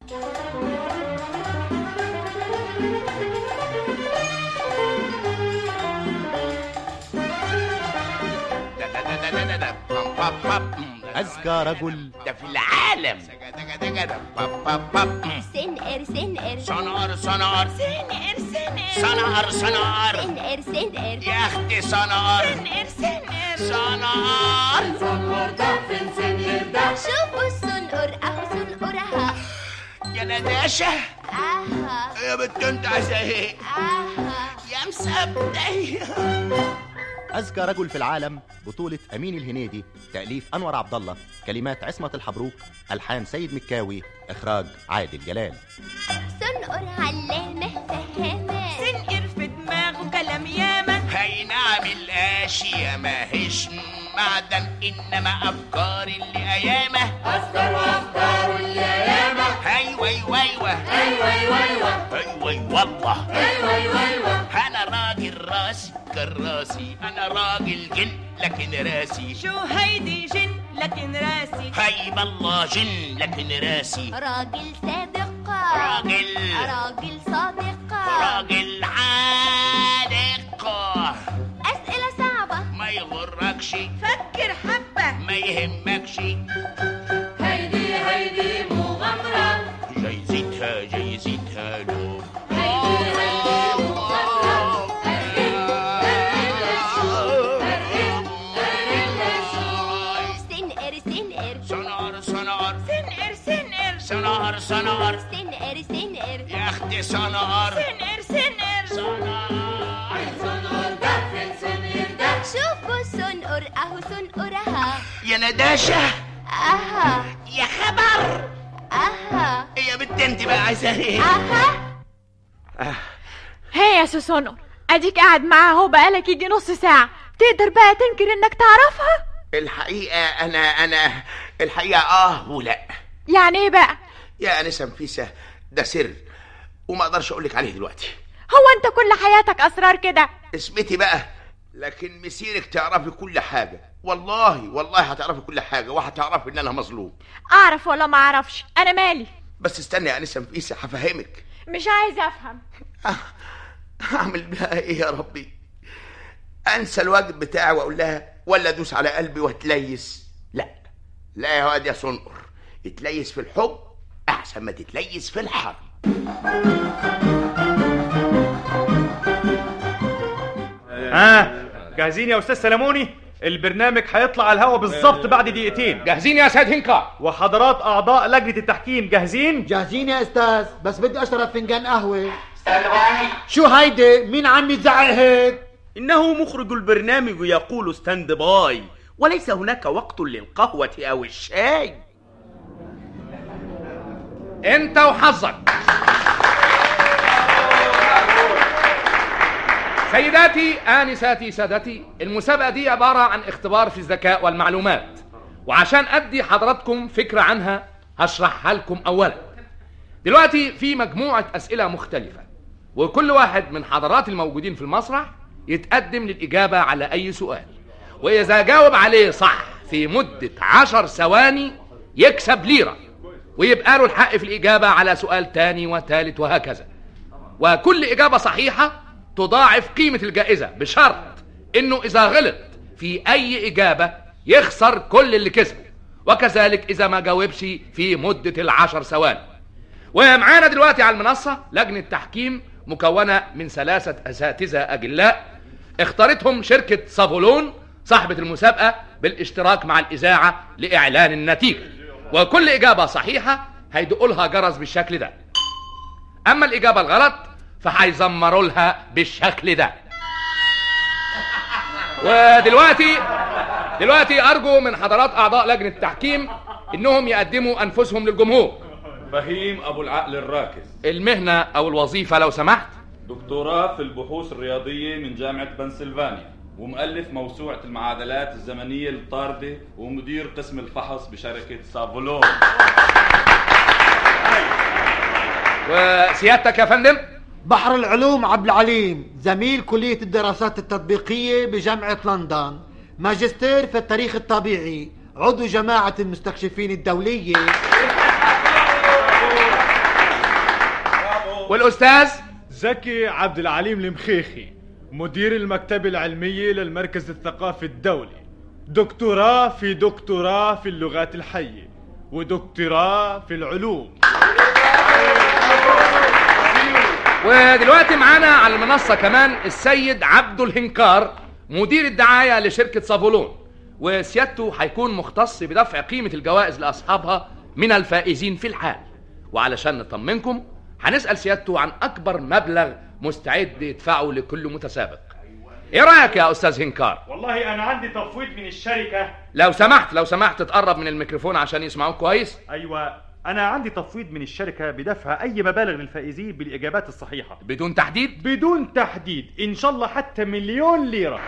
أذكى رجل ده في العالم سنقر سنقر سنار سنار سنقر سنقر سنار سنار سنقر سنقر يا اختي سنار سنقر سنقر سنار شوفوا السنقر اهو سنقرها يا نداشة اها يا بنت انت عايزة ايه اها يا مسبتي أذكى رجل في العالم بطولة أمين الهنيدي تأليف أنور عبد الله كلمات عصمت الحبروك ألحان سيد مكاوي إخراج عادل جلال سنقر علامة فهامة سنقر في دماغه كلام ياما هينعمل اشياء ما هيش معدن انما افكار اللي ايامه افكار وافكار اللي ايامه ايوه ايوه ايوه ايوه ايوه ايوه ايوه والله ايوه ايوه ايوه انا راجل راسي كراسي انا راجل جن لكن راسي شو هيدي جن لكن راسي هيب الله جن لكن راسي راجل صادق راجل راجل صادق راجل عالق أسئلة صعبة ما يغركش فكر حبة ما يهمكش هيدي هيدي مغامرة جايزتها جايزتها له سنقر سنقر سنار سنار سنقر سنقر سنار سنار سنقر سنقر يا اختي سنار سنقر سنقر سنار سنور ده فين سنور ده شوفوا السنقر اهو سنقرها يا نداشة اها يا خبر اها يا بنت انت بقى عايزة ايه اها هي يا سوسونو اديك قاعد معاها اهو بقالك يجي نص ساعة تقدر بقى تنكر انك تعرفها الحقيقة انا انا الحقيقة اه ولا يعني ايه بقى يا انسة نفيسة ده سر وما اقدرش اقول لك عليه دلوقتي هو انت كل حياتك اسرار كده اثبتي بقى لكن مسيرك تعرفي كل حاجة والله والله هتعرفي كل حاجة وهتعرفي ان انا مظلوم اعرف ولا ما اعرفش انا مالي بس استني يا انسة نفيسة هفهمك مش عايز افهم اعمل بها ايه يا ربي انسى الواجب بتاعي واقول لها ولا ادوس على قلبي واتليس لا لا يا واد يا صنقر اتليس في الحب احسن ما تتليس في الحرب ها جاهزين يا استاذ سلموني البرنامج هيطلع على الهواء بالظبط بعد دقيقتين جاهزين يا سيد هنكا وحضرات اعضاء لجنه التحكيم جاهزين جاهزين يا استاذ بس بدي اشرب فنجان قهوه شو هيدي مين عم يزعق هيك إنه مخرج البرنامج يقول ستاند باي وليس هناك وقت للقهوة أو الشاي انت وحظك سيداتي آنساتي سادتي المسابقة دي عبارة عن اختبار في الذكاء والمعلومات وعشان أدي حضراتكم فكرة عنها هشرحها لكم أولا دلوقتي في مجموعة أسئلة مختلفة وكل واحد من حضرات الموجودين في المسرح يتقدم للإجابة على أي سؤال وإذا جاوب عليه صح في مدة عشر ثواني يكسب ليرة ويبقى له الحق في الإجابة على سؤال تاني وتالت وهكذا وكل إجابة صحيحة تضاعف قيمة الجائزة بشرط إنه إذا غلط في أي إجابة يخسر كل اللي كسبه وكذلك إذا ما جاوبش في مدة العشر ثواني ومعانا دلوقتي على المنصة لجنة تحكيم مكونة من ثلاثة أساتذة أجلاء اختارتهم شركة صافولون صاحبة المسابقة بالاشتراك مع الإذاعة لإعلان النتيجة وكل إجابة صحيحة هيدقوا لها جرس بالشكل ده أما الإجابة الغلط فهيزمروا لها بالشكل ده ودلوقتي دلوقتي أرجو من حضرات أعضاء لجنة التحكيم إنهم يقدموا أنفسهم للجمهور فهيم أبو العقل الراكز المهنة أو الوظيفة لو سمحت دكتوراه في البحوث الرياضية من جامعة بنسلفانيا ومؤلف موسوعة المعادلات الزمنية الطاردة ومدير قسم الفحص بشركة سافولون وسيادتك يا فندم بحر العلوم عبد العليم زميل كلية الدراسات التطبيقية بجامعة لندن ماجستير في التاريخ الطبيعي عضو جماعة المستكشفين الدولية والاستاذ زكي عبد العليم المخيخي مدير المكتبة العلمية للمركز الثقافي الدولي دكتوراه في دكتوراه في اللغات الحية ودكتوراه في العلوم ودلوقتي معانا على المنصة كمان السيد عبد الهنكار مدير الدعاية لشركة صافولون وسيادته هيكون مختص بدفع قيمة الجوائز لأصحابها من الفائزين في الحال وعلشان نطمنكم هنسأل سيادته عن أكبر مبلغ مستعد يدفعه لكل متسابق ايه رأيك يا أستاذ هنكار؟ والله أنا عندي تفويض من الشركة لو سمحت لو سمحت تقرب من الميكروفون عشان يسمعوك كويس أيوة أنا عندي تفويض من الشركة بدفع أي مبالغ للفائزين بالإجابات الصحيحة بدون تحديد؟ بدون تحديد إن شاء الله حتى مليون ليرة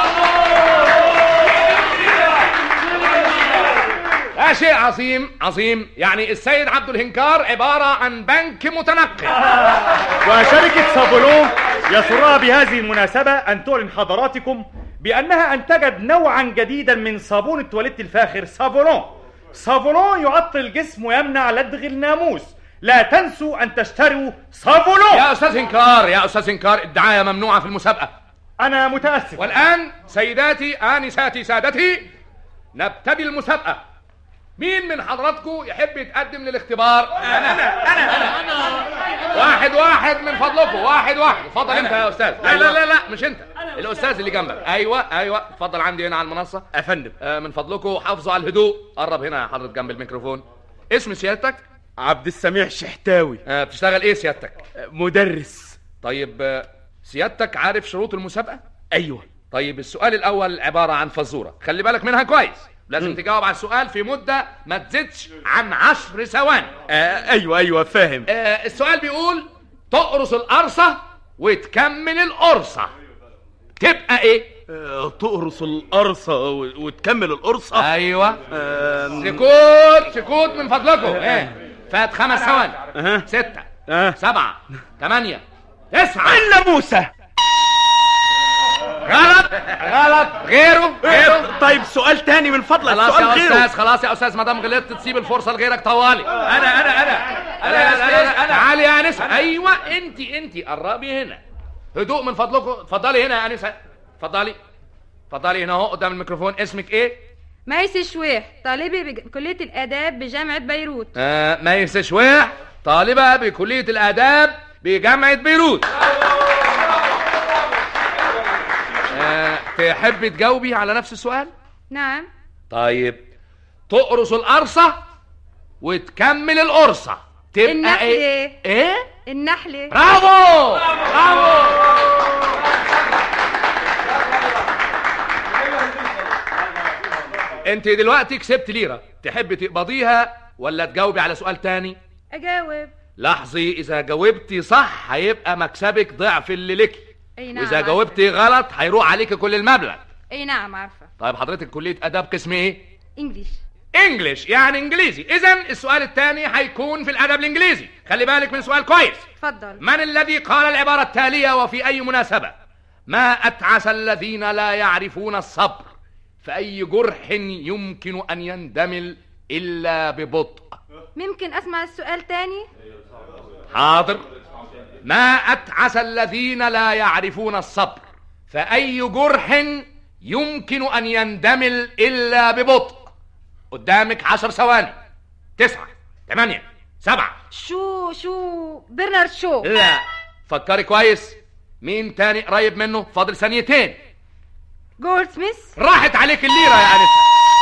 ده شيء عظيم عظيم يعني السيد عبد الهنكار عبارة عن بنك متنقل وشركة صابولون يسرها بهذه المناسبة أن تعلن حضراتكم بأنها أنتجت نوعا جديدا من صابون التواليت الفاخر صابولون صابولون يعطل الجسم ويمنع لدغ الناموس لا تنسوا أن تشتروا صابولون يا أستاذ هنكار يا أستاذ هنكار الدعاية ممنوعة في المسابقة أنا متأسف والآن سيداتي آنساتي سادتي نبتدي المسابقة مين من حضراتكم يحب يتقدم للاختبار؟ أنا أنا أنا أنا واحد واحد من فضلكم واحد واحد اتفضل أنت يا أستاذ لا لا لا لا مش أنت الأستاذ اللي جنبك أيوه أيوه اتفضل عندي هنا على المنصة يا فندم آه من فضلكم حافظوا على الهدوء قرب هنا يا حضرتك جنب الميكروفون اسم سيادتك؟ عبد السميع شحتاوي آه بتشتغل إيه سيادتك؟ مدرس طيب آه، سيادتك عارف شروط المسابقة؟ ايوه طيب السؤال الأول عبارة عن فزورة خلي بالك منها كويس لازم تجاوب على السؤال في مدة ما تزيدش عن عشر ثواني آه ايوه ايوه فاهم آه السؤال بيقول تقرص القرصة وتكمل القرصة تبقى ايه؟ آه تقرص القرصة و- وتكمل القرصة ايوه آه سكوت سكوت من فضلكم ايه فات خمس ثواني أها. ستة آه. سبعة ثمانية تسعة الناموسة غلط غلط غيره غيره طيب سؤال تاني من فضلك خلاص سؤال يا غيره استاذ خلاص يا استاذ ما دام غلطت تسيب الفرصه لغيرك طوالي انا انا انا انا يا استاذ انا تعالي يا انسه ايوه انت انت قربي هنا هدوء من فضلكم اتفضلي هنا يا انسه اتفضلي اتفضلي هنا اهو قدام الميكروفون اسمك ايه ميسي شويح طالبة بكلية الآداب بجامعة بيروت آه ميس شويح طالبه بكليه الاداب بجامعه بيروت آه تحبي تجاوبي على نفس السؤال نعم طيب تقرص القرصه وتكمل القرصه تبقى النحلة ايه ايه النحلة برافو برافو انت دلوقتي كسبت ليره تحبي تقبضيها ولا تجاوبي على سؤال تاني أجاوب لاحظي اذا جاوبتي صح هيبقى مكسبك ضعف اللي لك أي نعم واذا عارفة. جاوبتي غلط هيروح عليك كل المبلغ أي نعم عارفة طيب حضرتك كليه اداب قسم ايه إنجليش انجلش يعني انجليزي اذا السؤال الثاني هيكون في الادب الانجليزي خلي بالك من سؤال كويس اتفضل من الذي قال العبارة التالية وفي أي مناسبة ما أتعس الذين لا يعرفون الصبر فأي جرح يمكن أن يندمل إلا ببطء ممكن أسمع السؤال تاني حاضر ما أتعس الذين لا يعرفون الصبر فأي جرح يمكن أن يندمل إلا ببطء قدامك عشر ثواني تسعة ثمانية سبعة شو شو برنارد شو لا فكري كويس مين تاني قريب منه فاضل ثانيتين جولد سميث راحت عليك الليرة يا أنسة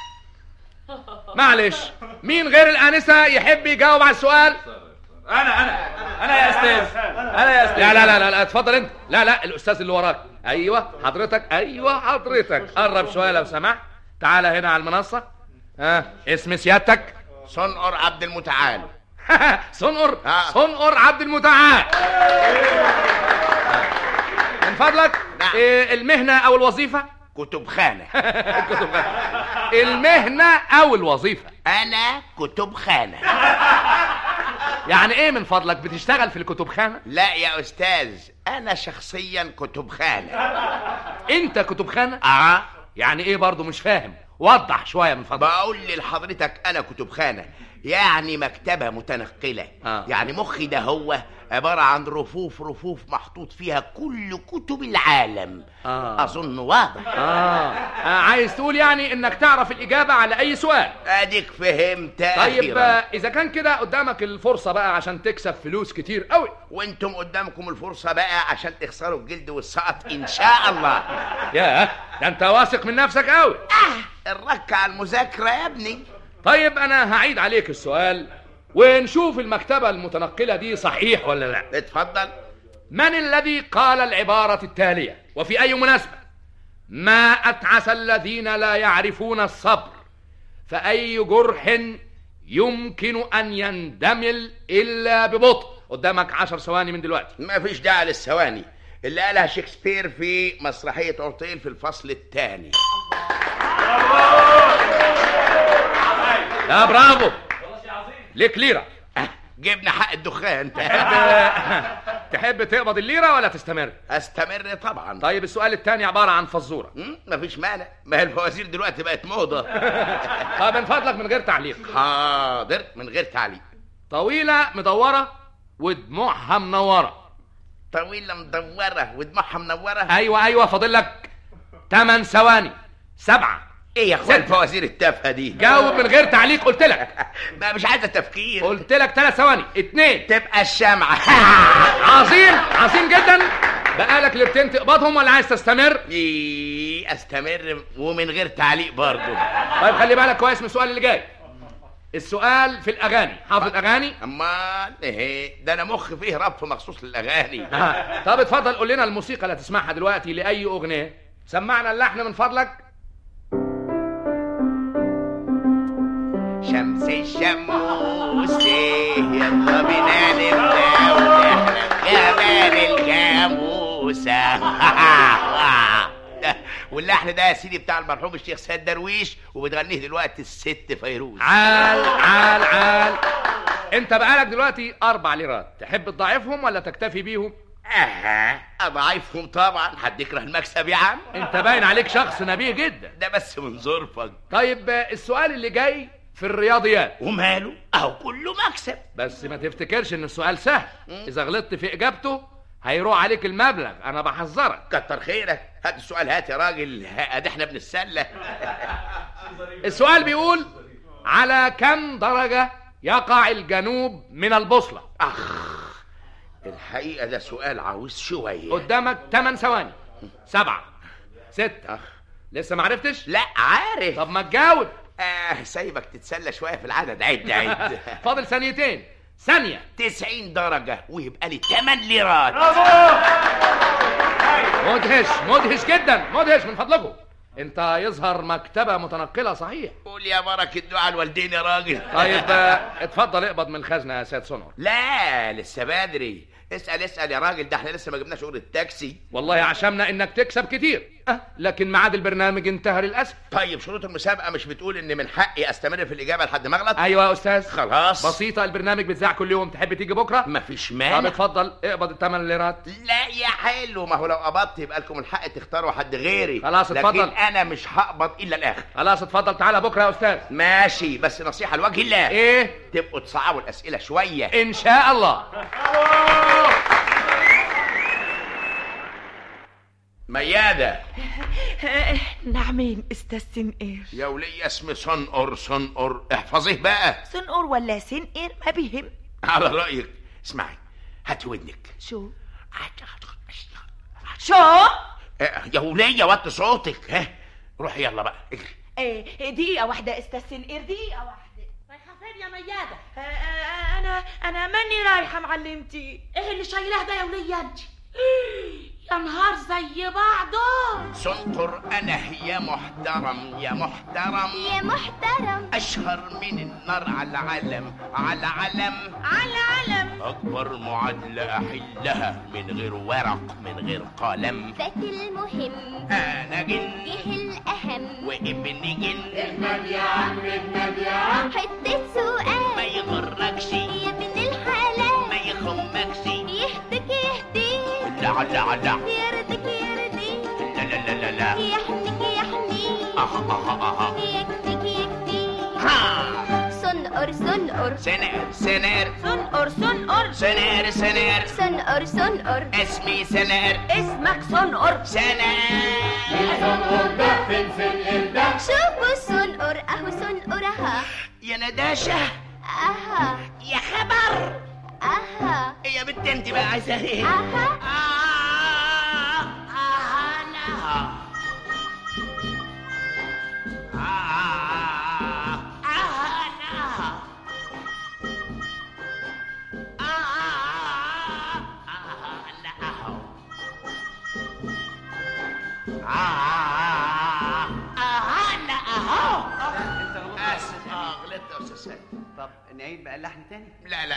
معلش مين غير الآنسة يحب يجاوب على السؤال انا انا انا يا استاذ انا يا استاذ لا لا لا لا, لا اتفضل انت لا لا الأستاذ اللي وراك أيوه حضرتك أيوه حضرتك قرب شوية لو سمحت تعالى هنا على المنصة ها اسم سيادتك صنقر عبد المتعال صنقر آه. صنقر عبد المتعال من فضلك نعم. إيه المهنة أو الوظيفة كتب خانة كتب خانة. المهنة أو الوظيفة أنا كتب خانة يعني إيه من فضلك بتشتغل في الكتب خانة لا يا أستاذ أنا شخصيا كتب خانة أنت كتب خانة آه يعني إيه برضو مش فاهم وضح شوية من فضلك بقول لحضرتك أنا كتب خانة يعني مكتبة متنقلة آه. يعني مخي ده هو عبارة عن رفوف رفوف محطوط فيها كل كتب العالم آه. أظن واضح آه. آه عايز تقول يعني انك تعرف الاجابه على اي سؤال اديك فهمت طيب أخيراً. آه، اذا كان كده قدامك الفرصه بقى عشان تكسب فلوس كتير قوي وانتم قدامكم الفرصة بقى عشان تخسروا الجلد والسقط ان شاء الله يا ده انت واثق من نفسك قوي الرك على المذاكرة يا ابني طيب انا هعيد عليك السؤال ونشوف المكتبه المتنقله دي صحيح ولا لا اتفضل من الذي قال العباره التاليه وفي اي مناسبه ما اتعس الذين لا يعرفون الصبر فاي جرح يمكن ان يندمل الا ببطء قدامك عشر ثواني من دلوقتي ما فيش داعي للثواني اللي قالها شكسبير في مسرحية عطيل في الفصل الثاني يا برافو ليك ليره جبنا حق الدخان تحب تحب تقبض الليره ولا تستمر استمر طبعا طيب السؤال الثاني عباره عن فزوره مفيش مانع ما هي الفوازير دلوقتي بقت موضة طيب من فضلك من غير تعليق حاضر من غير تعليق طويله مدوره ودموعها منوره طويلة مدورة ودموعها منورة ايوه ايوه فاضل لك 8 ثواني سبعة ايه يا اخويا الفوازير التافهة دي جاوب من غير تعليق قلت لك ما مش عايزة تفكير قلت لك ثلاث ثواني اتنين تبقى الشمعة عظيم عظيم جدا بقالك ليرتين تقبضهم ولا عايز تستمر إيه استمر ومن غير تعليق برضه طيب خلي بالك كويس من السؤال اللي جاي السؤال في الاغاني حافظ الاغاني امال ايه ده انا مخ فيه رف مخصوص للاغاني آه. طب اتفضل قول لنا الموسيقى اللي هتسمعها دلوقتي لاي اغنيه سمعنا اللحن من فضلك شمس الشموس يلا بينا نبدا ونحلم جمال الجاموسة واللحن ده يا سيدي بتاع المرحوم الشيخ سيد درويش وبتغنيه دلوقتي الست فيروز عال عال عال انت بقالك دلوقتي اربع ليرات تحب تضاعفهم ولا تكتفي بيهم اها اضعفهم طبعا حد يكره المكسب يا عم انت باين عليك شخص نبيه جدا ده بس من ظرفك طيب آه، السؤال اللي جاي في الرياضيات وماله اهو كله مكسب بس ما تفتكرش ان السؤال سهل اذا غلطت في اجابته هيروح عليك المبلغ انا بحذرك كتر خيرك هات السؤال هات يا راجل ادي احنا بنتسلى السؤال بيقول على كم درجة يقع الجنوب من البوصلة اخ الحقيقه ده سؤال عاوز شويه قدامك 8 ثواني سبعة ستة لسه ما عرفتش لا عارف طب ما تجاوب آه سايبك تتسلى شوية في العدد عد عد فاضل ثانيتين ثانية 90 درجة ويبقى لي 8 ليرات مدهش مدهش جدا مدهش من فضلكم انت يظهر مكتبة متنقلة صحيح قول يا بركة دعاء الوالدين يا راجل طيب آه، اتفضل اقبض من الخزنة يا سيد سونور لا لسه بدري اسأل اسأل يا راجل ده احنا لسه ما جبناش أجرة التاكسي والله عشمنا انك تكسب كتير أه لكن ميعاد البرنامج انتهى للاسف طيب شروط المسابقة مش بتقول إن من حقي أستمر في الإجابة لحد ما أغلط ايوه يا استاذ خلاص بسيطة البرنامج بيتذاع كل يوم تحب تيجي بكرة مفيش طب مانع اتفضل اقبض الثمان ليرات لا يا حلو ما هو لو قبضت يبقى لكم الحق تختاروا حد غيري خلاص، اتفضل. لكن أنا مش هقبض إلا الآخر خلاص اتفضل تعالى بكرة يا استاذ ماشي بس نصيحة لوجه الله ايه تبقوا تصعبوا الأسئلة شوية ان شاء الله ميادة نعمين استاذ سنقر يا ولية اسم صنقر صنقر احفظيه بقى سنقر ولا سنقر ما بيهم على رأيك اسمعي هاتي ودنك شو شو اه، يا ولية وطي صوتك ها روحي يلا بقى اجري ايه دقيقة واحدة استاذ سنقر دقيقة واحدة رايحة فين يا ميادة؟ آه، آه، انا انا ماني رايحة معلمتي ايه اللي شايلاه ده يا ولية انت؟ يا نهار زي بعضه صنقر انا يا محترم يا محترم يا محترم اشهر من النار على علم على علم على علم اكبر معادلة احلها من غير ورق من غير قلم ذات المهم انا جن فيه الأهم وابن جن اجمد يا عم اجمد يا عم حتة سؤال ما يغركش يا ابن الحلال ما يخمكش يهدك يهديك لا لا لا يرضيك يرضيك لا لا لا لا لا يحميك يحميك اها اها اها يكفيك يكفيك ها صنقر سنقر سنقر سنقر سنقر سنقر سنقر سنقر سنقر سنقر اسمي سنقر اسمك سنقر سنقر ده فين سنقر ده شوفوا السنقر اهو سنقرها يا نداشة اها يا خبر اها يا بنت انت بقى عايزة ايه اها آه، آه، أنا. آه، آه، أنا. آه، آه، أنا أهو. آه، آه، أنا أهو. آسف، آه، غلطت يا أستاذ سيد. طب نعيد بقى اللحن تاني لا لا